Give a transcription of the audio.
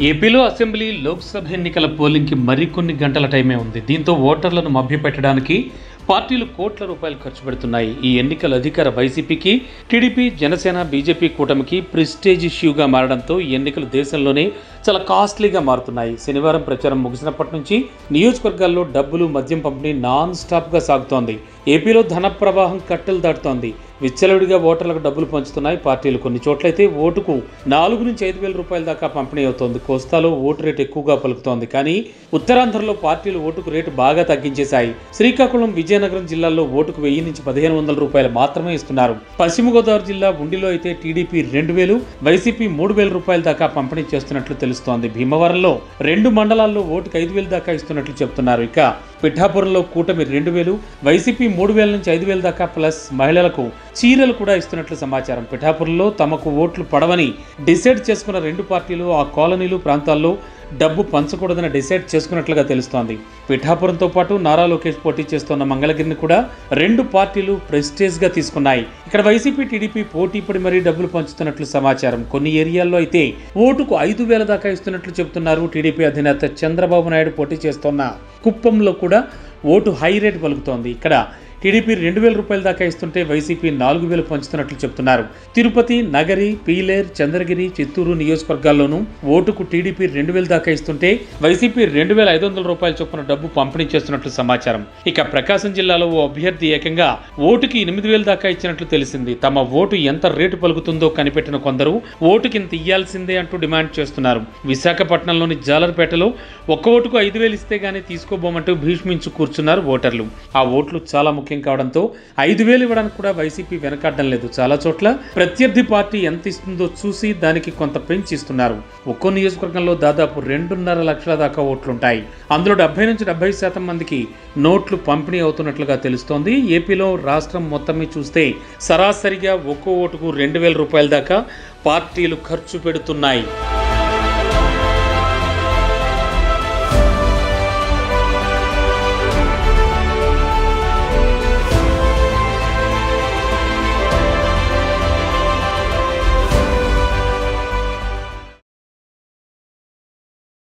ఏపీలో అసెంబ్లీ లోక్సభ ఎన్నికల పోలింగ్కి మరికొన్ని గంటల టైమే ఉంది దీంతో ఓటర్లను మభ్యపెట్టడానికి పార్టీలు కోట్ల రూపాయలు ఖర్చు పెడుతున్నాయి ఈ ఎన్నికల అధికార వైసీపీకి టీడీపీ జనసేన బీజేపీ కూటమికి ప్రిస్టేజ్ ఇష్యూగా మారడంతో ఈ ఎన్నికలు దేశంలోనే చాలా కాస్ట్లీగా మారుతున్నాయి శనివారం ప్రచారం ముగిసినప్పటి నుంచి నియోజకవర్గాల్లో డబ్బులు మద్యం పంపిణీ నాన్ స్టాప్గా సాగుతోంది ఏపీలో ధన ప్రవాహం కట్టలు దాటుతోంది విచ్చలవిడిగా ఓటర్లకు డబ్బులు పంచుతున్నాయి పార్టీలు కొన్ని చోట్లయితే ఓటుకు నాలుగు నుంచి ఐదు వేల రూపాయల దాకా పంపిణీ అవుతోంది కోస్తాలో ఓటు రేటు ఎక్కువగా పలుకుతోంది కానీ ఉత్తరాంధ్రలో పార్టీలు ఓటుకు రేటు బాగా తగ్గించేశాయి శ్రీకాకుళం విజయనగరం జిల్లాల్లో ఓటుకు వెయ్యి నుంచి పదిహేను వందల రూపాయలు మాత్రమే ఇస్తున్నారు పశ్చిమ గోదావరి జిల్లా ఉండిలో అయితే టీడీపీ రెండు వేలు వైసీపీ మూడు వేల రూపాయల దాకా పంపిణీ చేస్తున్నట్లు తెలుస్తోంది భీమవరంలో రెండు మండలాల్లో ఓటుకు ఐదు వేలు దాకా ఇస్తున్నట్లు చెప్తున్నారు ఇక పిఠాపురంలో కూటమి రెండు వేలు వైసీపీ మూడు వేల నుంచి ఐదు వేల దాకా ప్లస్ మహిళలకు చీరలు కూడా ఇస్తున్నట్లు సమాచారం పిఠాపురంలో తమకు ఓట్లు పడవని డిసైడ్ చేసుకున్న రెండు పార్టీలు ఆ కాలనీలు ప్రాంతాల్లో డబ్బు పంచకూడదని డిసైడ్ చేసుకున్నట్లుగా తెలుస్తోంది పిఠాపురంతో పాటు నారా లోకేష్ పోటీ చేస్తున్న మంగళగిరిని కూడా రెండు పార్టీలు ప్రెస్టేజ్గా తీసుకున్నాయి ఇక్కడ వైసీపీ టీడీపీ పోటీ పడి మరీ డబ్బులు పంచుతున్నట్లు సమాచారం కొన్ని ఏరియాల్లో అయితే ఓటుకు ఐదు వేల దాకా ఇస్తున్నట్లు చెబుతున్నారు టీడీపీ అధినేత చంద్రబాబు నాయుడు పోటీ చేస్తున్న కుప్పంలో కూడా ఓటు హై రేట్ పలుకుతోంది ఇక్కడ టీడీపీ రెండు వేల రూపాయల దాకా ఇస్తుంటే వైసీపీ నాలుగు వేలు పంచుతున్నట్లు చెప్తున్నారు తిరుపతి నగరి పీలేర్ చంద్రగిరి చిత్తూరు నియోజకవర్గాల్లోనూ ఓటుకు టీడీపీ రెండు వేల దాకా ఇస్తుంటే వైసీపీ రెండు వేల ఐదు వందల రూపాయల చొప్పున డబ్బు పంపిణీ చేస్తున్నట్లు సమాచారం ఇక ప్రకాశం జిల్లాలో ఓ అభ్యర్థి ఏకంగా ఓటుకి ఎనిమిది వేల దాకా ఇచ్చినట్లు తెలిసింది తమ ఓటు ఎంత రేటు పలుకుతుందో కనిపెట్టిన కొందరు ఓటుకి ఇంత ఇయ్యాల్సిందే అంటూ డిమాండ్ చేస్తున్నారు విశాఖపట్నంలోని జాలర్పేటలో ఒక్క ఓటుకు ఐదు వేలు ఇస్తే గానీ తీసుకోబోమంటూ భీష్మించు కూర్చున్నారు ఓటర్లు ఆ ఓట్లు చాలా ముఖ్యం కావడంతో ఐదు వేలు ఇవ్వడానికి కూడా వైసీపీ వెనకాడడం లేదు చాలా చోట్ల ప్రత్యర్థి పార్టీ ఎంత ఇస్తుందో చూసి దానికి కొంత పెంచి ఇస్తున్నారు ఒక్కో నియోజకవర్గంలో దాదాపు రెండున్నర లక్షల దాకా ఓట్లుంటాయి అందులో డెబ్బై నుంచి డెబ్బై శాతం మందికి నోట్లు పంపిణీ అవుతున్నట్లుగా తెలుస్తోంది ఏపీలో రాష్ట్రం మొత్తం మీద చూస్తే సరాసరిగా ఒక్కో ఓటుకు రెండు వేల రూపాయల దాకా పార్టీలు ఖర్చు పెడుతున్నాయి